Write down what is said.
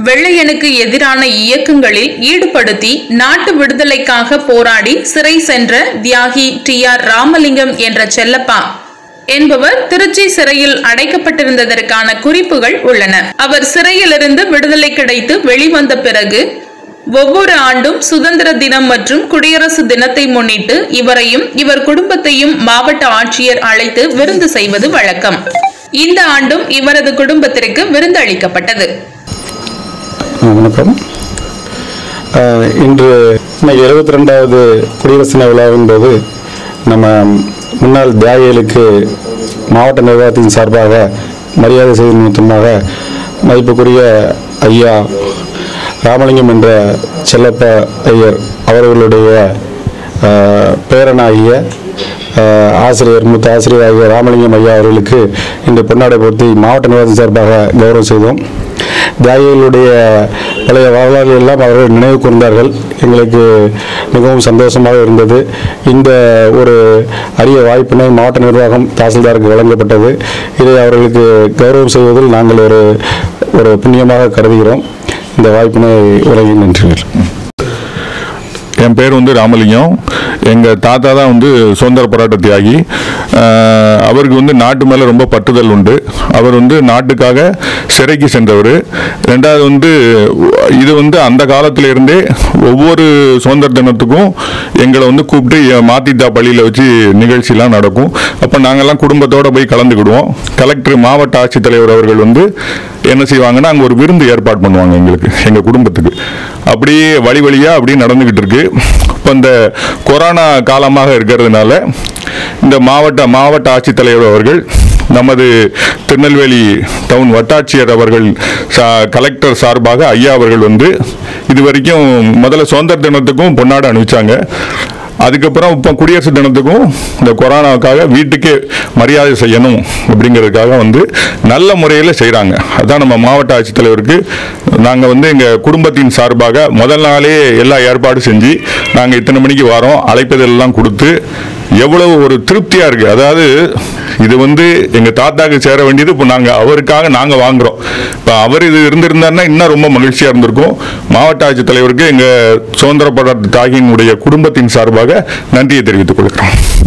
வெள்ளையனுக்கு எதிரான இயக்கங்களில் ஈடுபடுத்தி நாட்டு விடுதலைக்காக போராடி சிறை சென்ற தியாகி டி ஆர் ராமலிங்கம் என்ற செல்லப்பா என்பவர் திருச்சி சிறையில் அடைக்கப்பட்டிருந்ததற்கான குறிப்புகள் உள்ளன அவர் சிறையிலிருந்து விடுதலை கிடைத்து வெளிவந்த பிறகு ஒவ்வொரு ஆண்டும் சுதந்திர தினம் மற்றும் குடியரசு தினத்தை முன்னிட்டு இவரையும் இவர் குடும்பத்தையும் மாவட்ட ஆட்சியர் அழைத்து விருந்து செய்வது வழக்கம் இந்த ஆண்டும் இவரது குடும்பத்திற்கு விருந்து அளிக்கப்பட்டது ஆ, வணக்கம் ஆ, இன்று இன்னைக்கு எழுபத்தி ரெண்டாவது குடியரசு தின விழாவின் போது நம்ம முன்னாள் தியாகிகளுக்கு மாவட்ட நிர்வாகத்தின் சார்பாக மரியாதை செய்யும் நிமித்தமாக மதிப்புக்குரிய ஐயா ராமலிங்கம் என்ற செல்லப்ப ஐயர் அவர்களுடைய ஆ, பேரனாகிய ஆ, ஆசிரியர் மூத்த ஆசிரியர் ஆகிய ராமலிங்கம் ஐயா அவர்களுக்கு இன்று பொன்னாடை போர்த்தி மாவட்ட நிர்வாகத்தின் சார்பாக கௌரவம் செய்தோம் தியாகிகளுடைய பழைய வரலாறு எல்லாம் அவர்கள் நினைவு கூர்ந்தார்கள் எங்களுக்கு மிகவும் சந்தோஷமாக இருந்தது இந்த ஒரு அரிய வாய்ப்பினை மாவட்ட நிர்வாகம் தாசில்தாருக்கு வழங்கப்பட்டது இதை அவர்களுக்கு கௌரவம் செய்வதில் நாங்கள் ஒரு ஒரு புண்ணியமாக கருதுகிறோம் இந்த வாய்ப்பினை உலகி நன்றிகள் என் பேர் வந்து ராமலிங்கம் எங்கள் தாத்தா தான் வந்து சுதந்திர போராட்ட தியாகி அஹ், அவருக்கு வந்து நாட்டு மேலே ரொம்ப பற்றுதல் உண்டு அவர் வந்து நாட்டுக்காக சிறைக்கு சென்றவர் ரெண்டாவது வந்து இது வந்து அந்த காலத்துல இருந்தே ஒவ்வொரு சுதந்திர தினத்துக்கும் எங்களை வந்து கூப்பிட்டு எ- மாத்தித்தா பள்ளியில் வச்சு நிகழ்ச்சிலாம் நடக்கும் அப்போ நாங்கள்லாம் குடும்பத்தோடு போய் கலந்துக்கிடுவோம் கலெக்டர் மாவட்ட ஆட்சித்தலைவர் அவர்கள் வந்து என்ன செய்வாங்கன்னா அங்கே ஒரு விருந்து ஏற்பாடு பண்ணுவாங்க எங்களுக்கு எங்கள் குடும்பத்துக்கு அப்படியே வழி வழியாக அப்படியே நடந்துக்கிட்டு இருக்கு இப்போ இந்த கொரோனா காலமாக இருக்கிறதுனால இந்த மாவட்ட மாவட்ட ஆட்சித்தலைவர் அவர்கள் நமது திருநெல்வேலி டவுன் வட்டாட்சியர் அவர்கள் சா- கலெக்டர் சார்பாக ஐயா அவர்கள் வந்து இது வரைக்கும் முதல்ல சுதந்திர தினத்துக்கும் பொன்னாடை அனுப்பிச்சாங்க அதுக்கப்புறம் இப்போ குடியரசு தினத்துக்கும் இந்த கொரோனாவுக்காக வீட்டுக்கே மரியாதை செய்யணும் அப்படிங்கிறதுக்காக வந்து நல்ல முறையில் செய்கிறாங்க அதான் நம்ம மாவட்ட ஆட்சித்தலைவருக்கு நாங்கள் வந்து எங்கள் குடும்பத்தின் சார்பாக முதல் நாளே எல்லா ஏற்பாடும் செஞ்சு நாங்கள் இத்தனை மணிக்கு வரோம் அழைப்பதெல்லாம் கொடுத்து எவ்வளவு ஒரு திருப்தியாக இருக்குது அதாவது இது வந்து எங்கள் தாத்தாக்கு சேர வேண்டியது இப்போ நாங்கள் அவருக்காக நாங்கள் வாங்குறோம் இப்போ அவர் இது இருந்திருந்தாருன்னா இன்னும் ரொம்ப மகிழ்ச்சியாக இருந்திருக்கும் மாவட்ட ஆட்சித்தலைவருக்கு எங்கள் சுதந்திர போராட்ட தாகியினுடைய குடும்பத்தின் சார்பாக நன்றியை தெரிவித்துக் கொள்கிறோம்